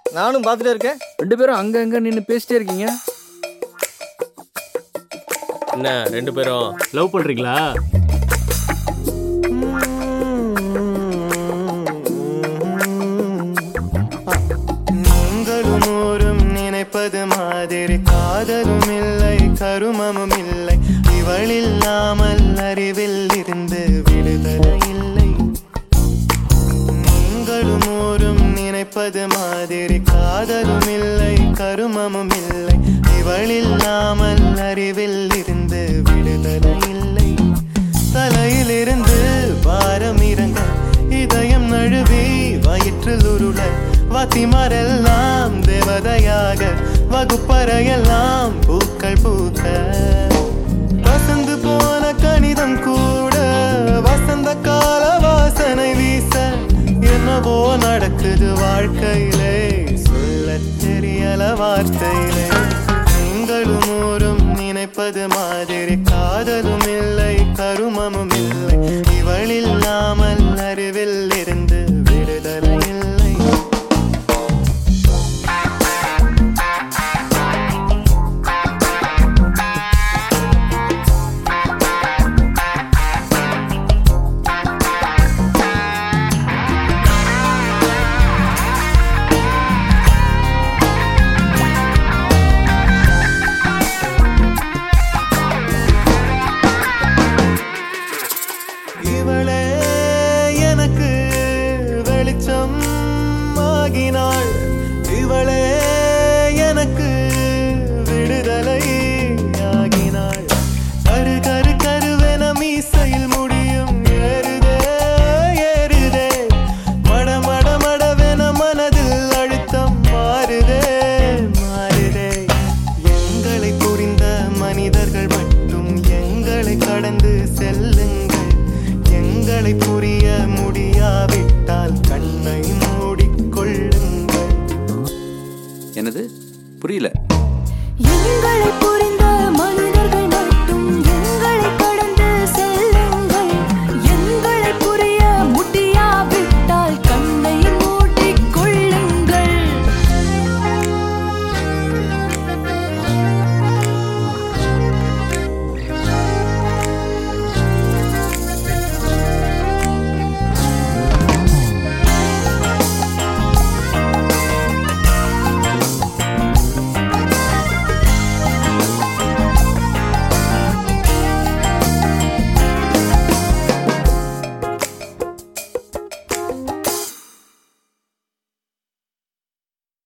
நானும் பார்த்துட்டே இருக்கேன் ரெண்டு பேரும் அங்க அங்க நின்னு பேசிட்டே இருக்கீங்க என்ன ரெண்டு பேரும் லவ் பண்றீங்களா நீங்களும் ஊரும் நினைப்பது மாதிரி காதலும் இல்லை கருமமும் இல்லை இவள் இல்லாமல் அறிவில் இருந்து விடுதலை இல்லை நீங்களும் ஊரும் நினைப்பது மாதிரி காதலும் இல்லை கருமமும் இல்லை இவள் இல்லாமல் அறிவில் இருந்து விடுதலை இல்லை தலையிலிருந்து பாரம் இறங்க இதயம் நழுவி வயிற்றில் உருள வாத்திமாரெல்லாம் தேவதையாக வகுப்பறையெல்லாம் பூக்கள் பூக்க வசந்து போன கணிதம் கூட வசந்த கால வாசனை வீச என்னவோ நடக்குது வாழ்க்கையிலே சொல்ல தெரியல வார்த்தையிலே நீங்களும் ஊரும் நினைப்பது மாதிரி காதலும் இல்லை கருமமும் இல்லை இவள் இல்லாமல் அறிவில் இருந்து விடுதலை இல்லை இவளே எனக்கு வெளிச்சம் ஆகினாள் இவளே எனக்கு விடுதலை ஆகினாள் கரு கரு கருவென மீசையில் முடியும் ஏறுதே ஏறுதே மட மட மடவென மனதில் அழுத்தம் மாறுதே மாறுதே எங்களை புரிந்த மனிதர்கள் மட்டும் எங்களை கடந்து செல்லுங்கள் எங்களை புரிய முடியாவிட்டால் கண்ணை மூடிக்கொள்ளுங்கள் என்னது புரியல